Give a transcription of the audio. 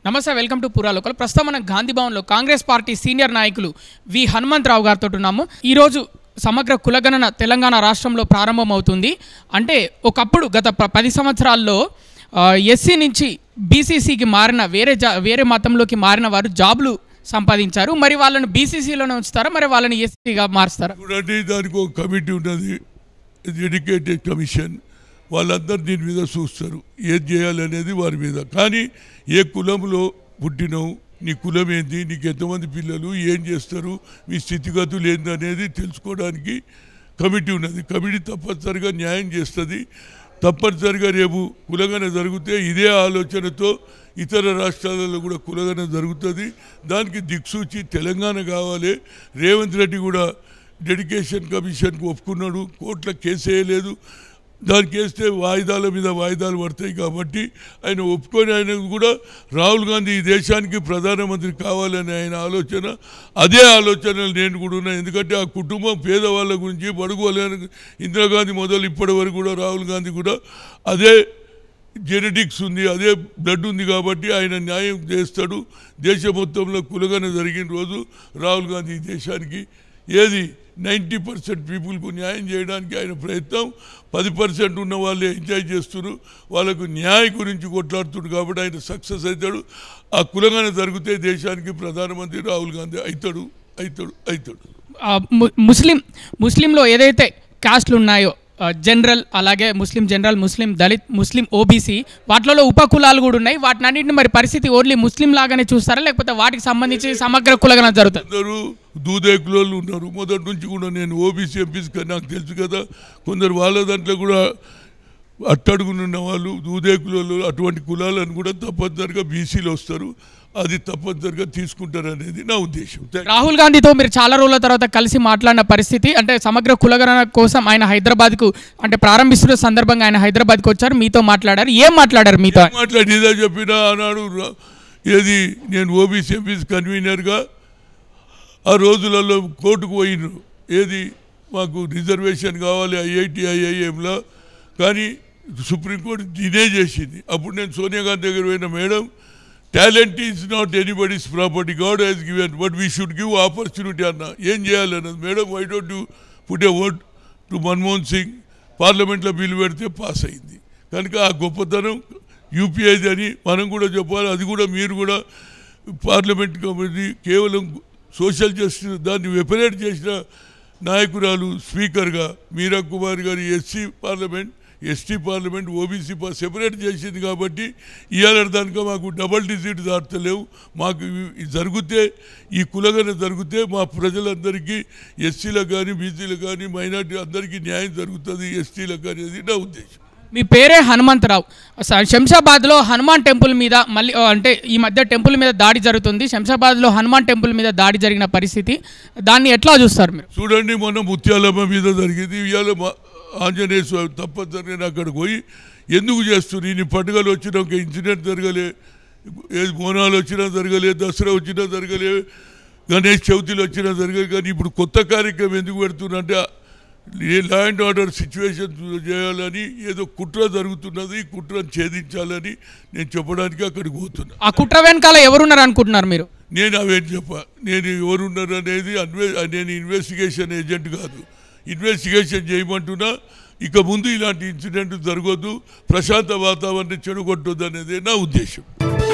నమస్తే welcome to పురాలోకల్ ప్రస్తుతం మనం గాంధీ భవన్లో కాంగ్రెస్ పార్టీ సీనియర్ నాయకులు వి హనుమంతరావు గారితో ఉన్నాము ఈరోజు సమగ్ర కులగణన తెలంగాణ రాష్ట్రంలో ప్రారంభమవుతుంది అంటే ఒకప్పుడు గత ప- పది సంవత్సరాల్లో ఎస్సీ నుంచి బీసీసీకి మారిన వేరే జా వేరే మతంలోకి మారిన వారు జాబులు సంపాదించారు మరి వాళ్ళని బీసీసీలోనే ఉంచుతారా మరి వాళ్ళని ఎస్సీగా మారుస్తారా చూడండి దానికి ఒక కమిటీ ఉన్నది డెడికేటెడ్ కమిషన్ వాళ్ళందరూ దీని మీద చూస్తారు ఏం చేయాలనేది వారి మీద కానీ ఏ కులంలో పుట్టినావు నీ కులం ఏంది నీకు ఎంతమంది పిల్లలు ఏం చేస్తారు మీ స్థితిగతులు ఏంది అనేది తెలుసుకోవడానికి కమిటీ ఉన్నది కమిటీ తప్పనిసరిగా న్యాయం చేస్తుంది తప్పనిసరిగా రేపు కులగన జరిగితే ఇదే ఆలోచనతో ఇతర రాష్ట్రాలలో కూడా కులగన జరుగుతుంది దానికి దిక్సూచి తెలంగాణ కావాలి రేవంత్ రెడ్డి కూడా డెడికేషన్ కమిషన్కి ఒప్పుకున్నాడు కోర్టులో కేసు వేయలేదు దానికి వేస్తే వాయిదాల మీద వాయిదాలు పడతాయి కాబట్టి ఆయన ఒప్పుకొని ఆయన కూడా రాహుల్ గాంధీ ఈ దేశానికి ప్రధానమంత్రి కావాలని ఆయన ఆలోచన అదే ఆలోచనలు నేను కూడా ఉన్నా ఎందుకంటే ఆ కుటుంబం పేదవాళ్ళ గురించి బడుగు వాళ్ళ ఇందిరాగాంధీ మొదలు ఇప్పటి వరకు కూడా రాహుల్ గాంధీ కూడా అదే జెనెటిక్స్ ఉంది అదే బ్లడ్ ఉంది కాబట్టి ఆయన న్యాయం చేస్తాడు దేశ మొత్తంలో కులగన జరిగిన రోజు రాహుల్ గాంధీ ఈ దేశానికి ఏది నైంటీ పర్సెంట్ పీపుల్కు న్యాయం చేయడానికి ఆయన ప్రయత్నం పది పర్సెంట్ ఉన్న వాళ్ళే ఎంజాయ్ చేస్తున్నారు వాళ్ళకు న్యాయం గురించి కొట్లాడుతున్నారు కాబట్టి ఆయన సక్సెస్ అవుతాడు ఆ కులగన జరిగితే దేశానికి ప్రధానమంత్రి రాహుల్ గాంధీ అవుతాడు అవుతాడు అవుతాడు ఆ, ము- ముస్లిం ముస్లింలో ఏదైతే కాస్ట్లు ఉన్నాయో ఆ, జనరల్ అలాగే Muslim general Muslim Dalit Muslim OBC వాటిలో ఉపకులాలు కూడా ఉన్నాయి వాటిని అన్నింటిని మరి పరిస్థితి ఓన్లీ ముస్లిం లాగానే చూస్తారా లేకపోతే వాటికి సంబంధించి సమగ్ర కులగన జరుగుతుంది అందరూ దూదేకులోళ్ళు ఉన్నారు మొదటి నుంచి కూడా నేను ఓబీసీ ఎంపీస్ కానీ నాకు తెలుసు కదా కొందరు వాళ్ళ దాంట్లో కూడా అట్టడుగునున్న వాళ్ళు దూదేకులలో అటువంటి కులాలను కూడా తప్పనిసరిగా బీసీలు వస్తారు అది తప్పనిసరిగా తీసుకుంటారు అనేది నా ఉద్దేశం థాంక్ యూ. రాహుల్ గాంధీతో మీరు చాలా రోజుల తర్వాత కలిసి మాట్లాడిన పరిస్థితి అంటే సమగ్ర కులగణన కోసం ఆయన హైదరాబాద్కు అంటే ప్రారంభిస్తున్న సందర్భంగా ఆయన హైదరాబాద్కి వచ్చారు మీతో మాట్లాడారు ఏం మాట్లాడారు మీతో మాట్లాడి ఇదే చెప్పినా ఆనాడు రా- ఏది నేను ఓబీసీ ఎంపీస్ కన్వీనర్గా ఆ రోజులలో కోర్టుకు పోయిన ఏది మాకు రిజర్వేషన్ కావాలి ఐఐటి ఐఐఎంలో కానీ సుప్రీంకోర్టు డినే చేసింది అప్పుడు నేను సోనియా గాంధీ దగ్గర పోయిన madam talent is not anybody's property God has given but we should give opportunity అన్న ఏం చేయాలన్నది madam why don't you put a word to Manmohan Singh పార్లమెంట్లో బిల్లు పెడితే పాస్ అయింది కనుక ఆ గొప్పతనం యూపీఐది అని మనం కూడా చెప్పాలి అది కూడా మీరు కూడా పార్లమెంట్ కమిటీ కేవలం సోషల్ జస్టిస్ దాన్ని వెపరేట్ చేసిన నాయకురాలు స్పీకర్గా మీరా కుమార్ గారు SC parliament ST parliament OBC separate చేసింది కాబట్టి ఇవాళ దానిక మాకు డబల్ డిజిట్ దాటలేవు మాకు ఇవి- ఇది జరిగితే ఈ కులగన జరిగితే మా ప్రజలందరికీ ఎస్సీలకు కానీ బీసీలకు కానీ మైనార్టీ అందరికీ న్యాయం జరుగుతుంది ఎస్టీలకు కానీ అది నా ఉద్దేశం మీ పేరే హనుమంతరావు స- శంషాబాద్లో హనుమాన్ టెంపుల్ మీద మళ్ళీ ఆ, అంటే ఈ మధ్య టెంపుల్ మీద దాడి జరుగుతుంది శంషాబాద్లో హనుమాన్ టెంపుల్ మీద దాడి జరిగిన పరిస్థితి దాన్ని ఎట్లా చూస్తారు మీరు చూడండి మొన్న ముత్యాలమ్మ మీద జరిగింది ఇవాళ మా- ఆంజనేయ స్వామి తప్పనిసరిగా అక్కడికి పోయి ఎందుకు చేస్తున్నారు ఇన్ని పండుగలు వచ్చినా ఒక ఇన్సిడెంట్ జరగలే ఏది బోనాలు వచ్చినా జరగలే దసరా వచ్చినా జరగలే గణేష్ చవితిలు వచ్చినా జరగలే కానీ ఇప్పుడు కొత్త కార్యక్రమం ఎందుకు పెడుతున్నారంటే a law and order situation చేయాలని ఏదో కుట్ర జరుగుతున్నది ఈ కుట్రను ఛేదించాలని నేను చెప్పడానికి అక్కడికి పోతున్నా ఆ కుట్ర వెనకాల ఎవరున్నారు అనుకుంటున్నారు మీరు నేను అవేం చెప్ప నేను ఎవరున్నారు అనేది అన్వే నేను ఇన్వెస్టిగేషన్ ఏజెంట్ కాదు ఇన్వెస్టిగేషన్ చేయమంటున్నా ఇక ముందు ఇలాంటి ఇన్సిడెంట్ జరగొద్దు ప్రశాంత వాతావరణం చెడగొట్టొద్దు అనేది నా ఉద్దేశం